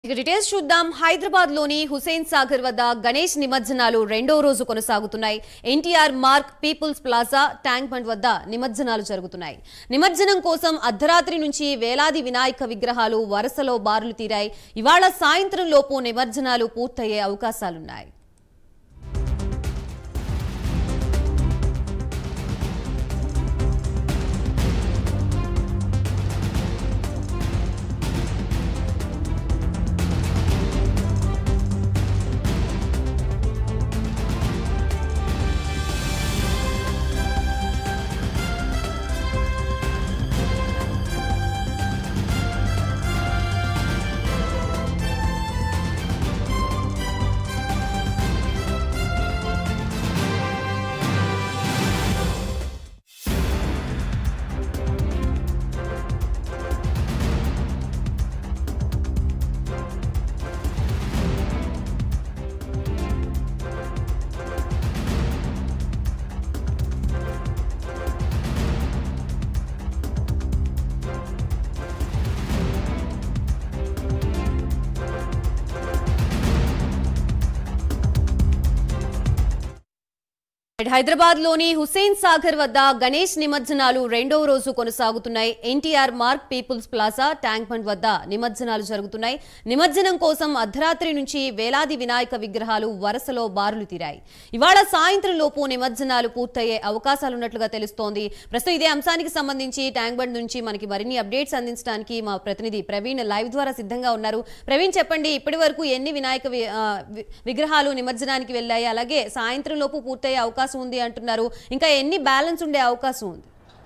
ఇక డీటెయిల్స్ చూద్దాం హైదరాబాద్ లోని హుసేన్ సాగర్ వద్ద గణేష్ నిమజ్జనాలు రెండో రోజు కొనసాగుతున్నాయి NTR Marg people's plaza tank bund వద్ద నిమజ్జనాలు జరుగుతున్నాయి నిమజ్జనం కోసం అర్ధరాత్రి నుంచి వేలాది వినాయక విగ్రహాలు వరుసలో బారులు తీరాయి ఇవాళ సాయంత్రం లోపు నిమజ్జనాలు పూర్తయ్యే అవకాశాలున్నాయి హైదరాబాద్ లోని హుసేన్ సాగర్ వద్ద గణేష్ నిమజ్జనాలు రెండవ రోజు కొనసాగుతున్నాయి NTR Marg people's plaza tank bund వద్ద నిమజ్జనాలు జరుగుతున్నాయి నిమజ్జనం కోసం అర్ధరాత్రి నుంచి వేలాది వినాయక విగ్రహాలు వరుసలో బారులు తీరాయి ఇవాళ సాయంత్రం లోపు నిమజ్జనాలు పూర్తయ్యే అవకాశాలున్నట్లుగా తెలుస్తోంది ప్రస్తుతం ఇదే అంశానికి సంబంధించి ట్యాంక్ బండ్ నుంచి మనకి మరిన్ని అప్డేట్స్ అందించడానికి మా ప్రతినిధి ప్రవీణ్ లైవ్ ద్వారా సిద్ధంగా ఉన్నారు ప్రవీణ్ చెప్పండి ఇప్పటి వరకు ఎన్ని వినాయక వి- ఆ, వి- విగ్రహాలు నిమజ్జనానికి వెళ్ళాయి అలాగే సాయంత్రం లోపు పూర్తయ్యే అవకాశం ఉంది అంటున్నారు ఇంకా ఎన్ని బ్యాలెన్స్ ఉండే అవకాశం ఉంది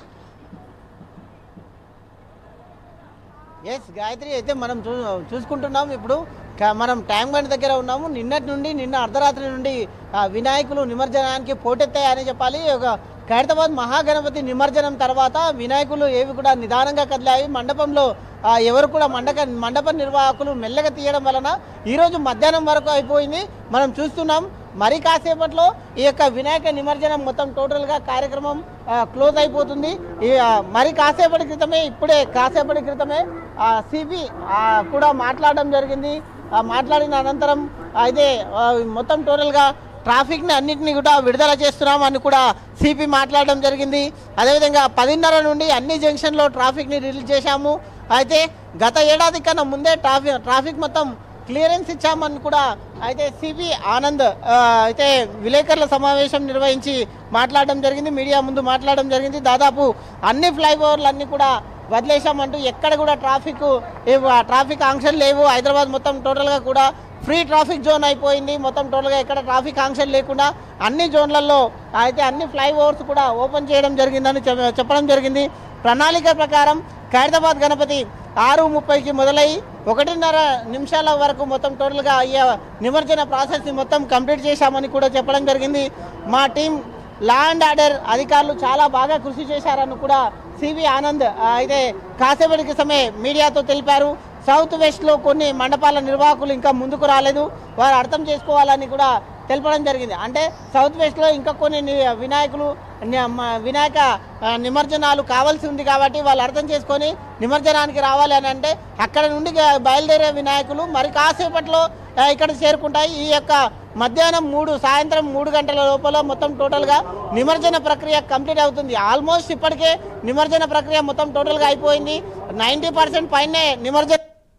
ఎస్ గాయత్రి అయితే మనం చూ చూసుకుంటున్నాం ఇప్పుడు క- మనం ట్యాంక్ బండ్ దగ్గర ఉన్నాము నిన్నటి నుండి నిన్న అర్ధరాత్రి నుండి ఆ, వినాయకులు నిమజ్జనానికి పోటెత్తాయని చెప్పాలి ఒక ఖైరతాబాద్ మహాగణపతి నిమజ్జనం తర్వాత వినాయకులు ఏవి కూడా నిదానంగా కదిలాయి మండపంలో ఆ, ఎవరు కూడా మండప మండప నిర్వాహకులు మెల్లగా తీయడం వలన ఈరోజు మధ్యాహ్నం వరకు అయిపోయింది మనం చూస్తున్నాం మరి కాసేపట్లో ఈ యొక్క వినాయక నిమజ్జనం మొత్తం టోటల్గా కార్యక్రమం ఆ, క్లోజ్ అయిపోతుంది ఈ, ఆ, మరి కాసేపటి క్రితమే ఇప్పుడే కాసేపటి క్రితమే సిబి కూడా మాట్లాడడం జరిగింది ఆ, మాట్లాడిన అనంతరం అయితే ఆ, మొత్తం టోటల్గా ట్రాఫిక్ని అన్నింటినీ కూడా విడుదల చేస్తున్నాం అని కూడా సిపి మాట్లాడడం జరిగింది అదేవిధంగా పదిన్నర నుండి అన్ని జంక్షన్లో ట్రాఫిక్ని రిలీజ్ చేశాము అయితే గత ఏడాది కన్నా ముందే ట్రాఫిక్ ట్రాఫిక్ మొత్తం క్లియరెన్స్ ఇచ్చామని కూడా అయితే సిపి ఆనంద్ ఆ, అయితే విలేకరుల సమావేశం నిర్వహించి మాట్లాడడం జరిగింది మీడియా ముందు మాట్లాడడం జరిగింది దాదాపు అన్ని ఫ్లైఓవర్లు అన్ని కూడా వదిలేశామంటూ ఎక్కడ కూడా ట్రాఫిక్ ఏవ్- ట్రాఫిక్ ఆంక్షలు లేవు హైదరాబాద్ మొత్తం టోటల్గా కూడా ఫ్రీ ట్రాఫిక్ జోన్ అయిపోయింది మొత్తం టోటల్గా ఎక్కడ ట్రాఫిక్ ఆంక్షలు లేకుండా అన్ని జోన్లలో అయితే అన్ని ఫ్లైఓవర్స్ కూడా ఓపెన్ చేయడం జరిగిందని చెప్- చెప్పడం జరిగింది ప్రణాళిక ప్రకారం ఖైరతాబాద్ గణపతి ఆరు ముప్పైకి మొదలై ఒకటిన్నర నిమిషాల వరకు మొత్తం టోటల్గా అయ్యే నిమజ్జన ప్రాసెస్ని మొత్తం కంప్లీట్ చేశామని కూడా చెప్పడం జరిగింది మా టీం లా అండ్ ఆర్డర్ అధికారులు చాలా బాగా కృషి చేశారని కూడా సివి ఆనంద్ ఆ, అయితే కాసేపటి క్రితమే మీడియాతో తెలిపారు సౌత్ వెస్ట్లో కొన్ని మండపాల నిర్వాహకులు ఇంకా ముందుకు రాలేదు వారు అర్థం చేసుకోవాలని కూడా తెలపడం జరిగింది అంటే సౌత్ వెస్ట్లో ఇంకా కొన్ని ని- వినాయకులు ని- మ- వినాయక ఆ, నిమజ్జనాలు కావాల్సి ఉంది కాబట్టి వాళ్ళు అర్థం చేసుకొని నిమజ్జనానికి రావాలి అని అంటే అక్కడ నుండి గ- బయలుదేరే వినాయకులు మరి కాసేపట్లో ఆ, ఇక్కడ చేరుకుంటాయి ఈ యొక్క మధ్యాహ్నం మూడు సాయంత్రం మూడు గంటల లోపల మొత్తం టోటల్గా నిమజ్జన ప్రక్రియ కంప్లీట్ అవుతుంది ఆల్మోస్ట్ ఇప్పటికే నిమజ్జన ప్రక్రియ మొత్తం టోటల్గా అయిపోయింది నైంటీ పర్సెంట్ పైనే నిమజ్జన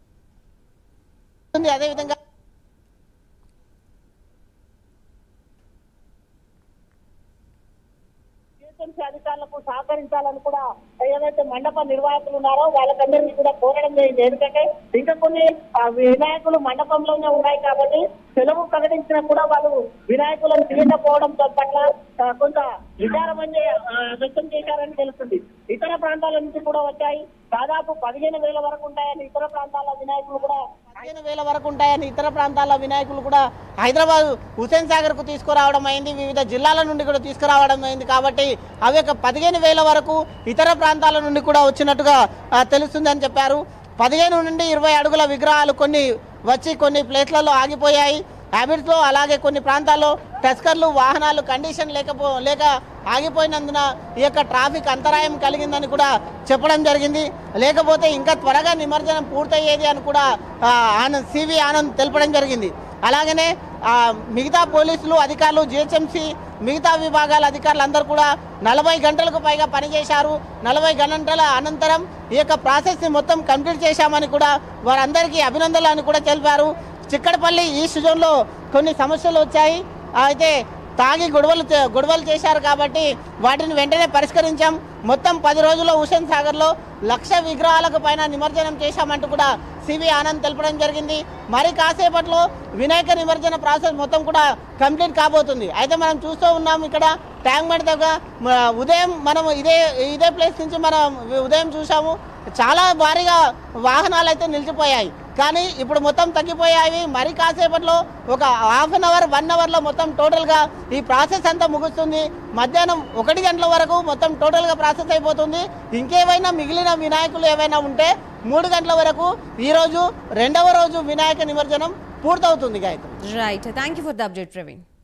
ఉంది. అదేవిధంగా జిహెచ్ఎంసీ అధికారులకు సహకరించాలని కూడా ఏదైతే మండప నిర్వాహకులు ఉన్నారో వాళ్ళకందరినీ కూడా కోరడం జరిగింది ఎందుకంటే ఇంకా కొన్ని ఆ, వినాయకులు మండపంలోనే ఉన్నాయి కాబట్టి సెలవు ప్రకటించినా కూడా వాళ్ళు వినాయకులను తీయకపోవడం పట్ల ఆ, కొంత విచారం అని ఆ, వ్యక్తం చేశారని తెలుస్తుంది ఇతర ప్రాంతాల నుంచి కూడా వచ్చాయి దాదాపు పదిహేను వేల వరకు ఉంటాయని ఇతర ప్రాంతాల వినాయకులు కూడా పదిహేను వేల వరకు ఉంటాయని ఇతర ప్రాంతాల వినాయకులు కూడా హైదరాబాద్ హుసేన్ సాగర్ కు తీసుకురావడం అయింది వివిధ జిల్లాల నుండి కూడా తీసుకురావడం అయింది కాబట్టి అవి ఒక పదిహేను వేల వరకు ఇతర ప్రాంతాల నుండి కూడా వచ్చినట్టుగా ఆ, తెలుస్తుందని చెప్పారు పదిహేను నుండి ఇరవై అడుగుల విగ్రహాలు కొన్ని వచ్చి కొన్ని ప్లేస్లలో ఆగిపోయాయి హ్యాబిట్స్లో అలాగే కొన్ని ప్రాంతాల్లో టస్కర్లు వాహనాలు కండిషన్ లేకపో లేక ఆగిపోయినందున ఈ యొక్క ట్రాఫిక్ అంతరాయం కలిగిందని కూడా చెప్పడం జరిగింది లేకపోతే ఇంకా త్వరగా నిమజ్జనం పూర్తయ్యేది అని కూడా ఆ, ఆనంద్ సివి ఆనంద్ తెలపడం జరిగింది అలాగనే ఆ, మిగతా పోలీసులు అధికారులు జిహెచ్ఎంసీ మిగతా విభాగాల అధికారులు అందరూ కూడా నలభై గంటలకు పైగా పనిచేశారు నలభై గంటల అనంతరం ఈ యొక్క ప్రాసెస్ని మొత్తం కంప్లీట్ చేశామని కూడా వారందరికీ అభినందనలు అని కూడా తెలిపారు చిక్కడపల్లి ఈస్ట్ జోన్లో కొన్ని సమస్యలు వచ్చాయి అయితే తాగి గొడవలు చే- గొడవలు చేశారు కాబట్టి వాటిని వెంటనే పరిష్కరించాం మొత్తం పది రోజుల్లో హుసేన్ సాగర్లో లక్ష విగ్రహాలకు పైన నిమజ్జనం చేశామంటూ కూడా సివి ఆనంద్ తెలపడం జరిగింది మరి కాసేపట్లో వినాయక నిమజ్జన ప్రాసెస్ మొత్తం కూడా కంప్లీట్ కాబోతుంది అయితే మనం చూస్తూ ఉన్నాం ఇక్కడ ట్యాంక్ బండ్ దగ్గర మ- ఉదయం మనం ఇదే ఇదే ప్లేస్ నుంచి మనం ఉదయం చూసాము చాలా భారీగా వాహనాలు అయితే నిలిచిపోయాయి కానీ ఇప్పుడు మొత్తం తగ్గిపోయాయి మరి కాసేపట్లో ఒక హాఫ్ అన్ అవర్ వన్ అవర్లో మొత్తం టోటల్గా ఈ ప్రాసెస్ అంతా ముగుస్తుంది మధ్యాహ్నం ఒకటి గంటల వరకు మొత్తం టోటల్గా ప్రాసెస్ అయిపోతుంది ఇంకేమైనా మిగిలిన వినాయకులు ఏవైనా ఉంటే మూడు గంటల వరకు ఈరోజు రెండవ రోజు వినాయక నిమజ్జనం పూర్తవుతుంది Gayatri right thank you for the update Praveen